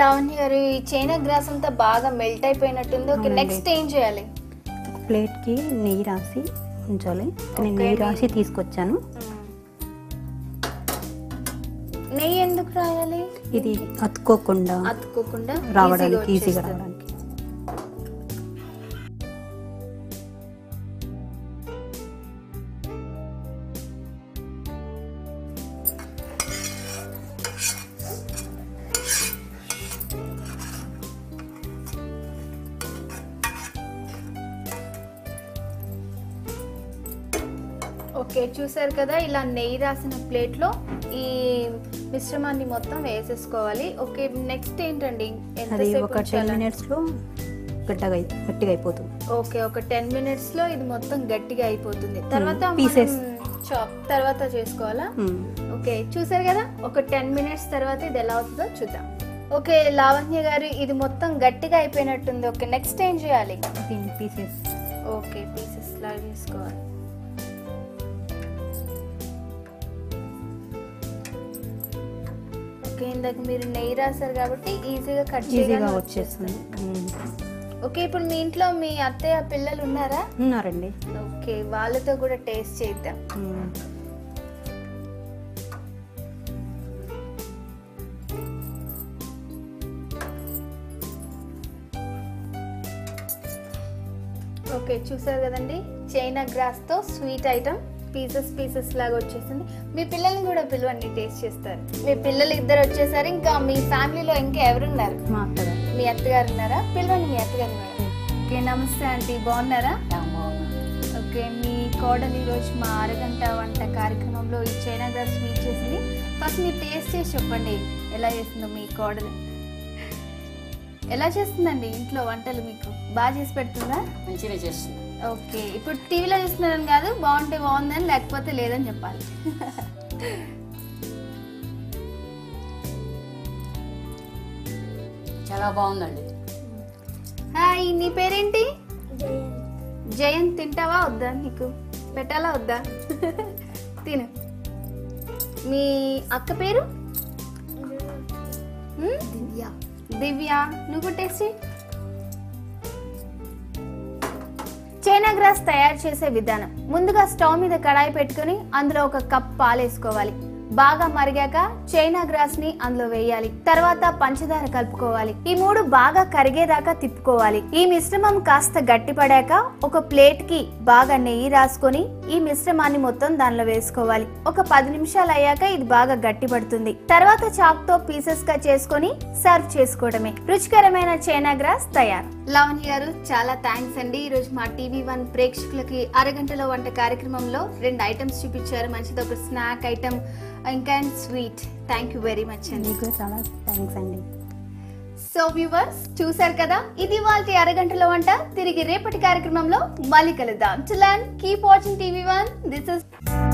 లావణ్య గారు ఈ China gross అంతా బాగా మెల్ట్ అయిపోయినట్టుంది ఓకే అవునండి. నెక్స్ట్ ఏం చేయాలి ప్లేట్కి నెయ్యి రాసి ఉంచాలి నేను ఓకే, నెయ్యి నెయ్యి. రాసి తీసుకొచ్చాను నెయ్యి ఎందుకు రాయాలి ఇది అతుక్కోకుండా అతుక్కోకుండా రావడానికి ఈజీగా ఈజీగా వచ్చేస్తుంది. రావడానికి ఓకే చూసారు కదా ఇలా నెయ్యి రాసిన ప్లేట్లో ఈ మిశ్రమాన్ని మొత్తం వేసేసుకోవాలి ఓకే నెక్స్ట్ ఏంటండి అది ఎంతసేపు ఒక టెన్ ఉంచాలి? మినిట్స్లో గడ్డగా అయి- గట్టిగా అయిపోతుంది ఓకే ఒక టెన్ మినిట్స్ లో ఇది మొత్తం గట్టిగా అయిపోతుంది తర్వాత pieces. చాప్ తర్వాత చేసుకోవాలా మ్మ్. ఓకే చూసారు కదా ఒక టెన్ మినిట్స్ తర్వాత ఇది ఎలా అవుతుందో చూద్దాం ఓకే లావణ్య గారు ఇది మొత్తం గట్టిగా అయిపోయినట్టుంది ఓకే నెక్స్ట్ ఏం చేయాలి దీని పీసెస్ ఓకే పీసెస్ లాగా తీసుకోవాలి ఓకే ఇందాక మీరు నెయ్యి రాశారు కాబట్టి ఈజీగా కట్ ఈజీగా చేయగా వచ్చేస్తుంది మ్మ్. ఓకే ఇప్పుడు మీ ఇంట్లో మీ అత్తయ్య పిల్లలు ఉన్నారా ఉన్నారండి ఓకే వాళ్ళతో కూడా టేస్ట్ చేద్దాం మ్మ్. ఓకే చూసారు కదండి చైనా గ్రాస్ తో స్వీట్ ఐటమ్ పీసెస్ పీసెస్ లాగా వచ్చేసింది మీ పిల్లల్ని కూడా పిలవండి టేస్ట్ చేస్తారు మీ పిల్లలు ఇద్దరు వచ్చేసారు ఇంకా మీ ఫ్యామిలీలో ఇంకా ఎవరున్నారు మా అత్తగారు మీ అత్తగారు ఉన్నారా పిలవండి మీ అత్తగారు ఉన్నారా ఓకే నమస్తే ఆంటీ బాగున్నారా ఓకే మీ కోడలు ఈరోజు మా అరగంట వంట కార్యక్రమంలో ఈ చైనా గ్రాస్ స్వీట్ చేసింది ఫస్ట్ మీరు టేస్ట్ చేసి చెప్పండి ఎలా చేస్తుందో మీ కోడలు ఎలా చేస్తుందండి ఇంట్లో వంటలు మీకు బాగా చేసి పెడుతుందా మంచిగా చేస్తుంది ఓకే ఇప్పుడు టీవీలో చూస్తున్నారని కాదు బాగుంటే బాగుందని లేకపోతే లేదని చెప్పాలి చాలా బాగుందండి హాయ్ నీ పేరేంటి జయంత్ తింటావా వద్దా నీకు పెట్టాలా వద్దా తిను మీ అక్క పేరు దివ్య దివ్య నువ్వు టేస్ట్ చెయ్. చైనా గ్రాస్ తయారు చేసే విధానం ముందుగా స్టవ్ మీద కడాయి పెట్టుకొని అందులో ఒక కప్ పాలేసుకోవాలి బాగా మరిగాక చైనా గ్రాస్ ని అందులో వేయాలి తర్వాత పంచదార కలుపుకోవాలి ఈ మూడు బాగా కరిగేదాకా తిప్పుకోవాలి ఈ మిశ్రమం కాస్త గట్టిపడాక ఒక ప్లేట్ కి బాగా నెయ్యి రాసుకొని ఈ మిశ్రమాన్ని మొత్తం దానిలో వేసుకోవాలి ఒక పది నిమిషాలు అయ్యాక ఇది బాగా గట్టిపడుతుంది తర్వాత చాక్ తో పీసెస్ గా చేసుకొని సర్వ్ చేసుకోవడమే రుచికరమైన చైనా గ్రాస్ తయారు లవణి గారు చాలా థ్యాంక్స్ అండి ఈ రోజు మా టీవీ వన్ ప్రేక్షకులకి అరగంటలో వంట కార్యక్రమంలో రెండు ఐటమ్స్ చూపించారు మంచిది ఒక స్నాక్ ఐటమ్ ఇంకా sweet thank you very much అండి మీకు చాలా థ్యాంక్స్ అండి సో వ్యూవర్స్ చూసారు కదా ఇది వాళ్ళ అరగంటలో వంట తిరిగి రేపటి కార్యక్రమంలో మళ్ళీ కలుద్దాం to learn keep watching TV one this is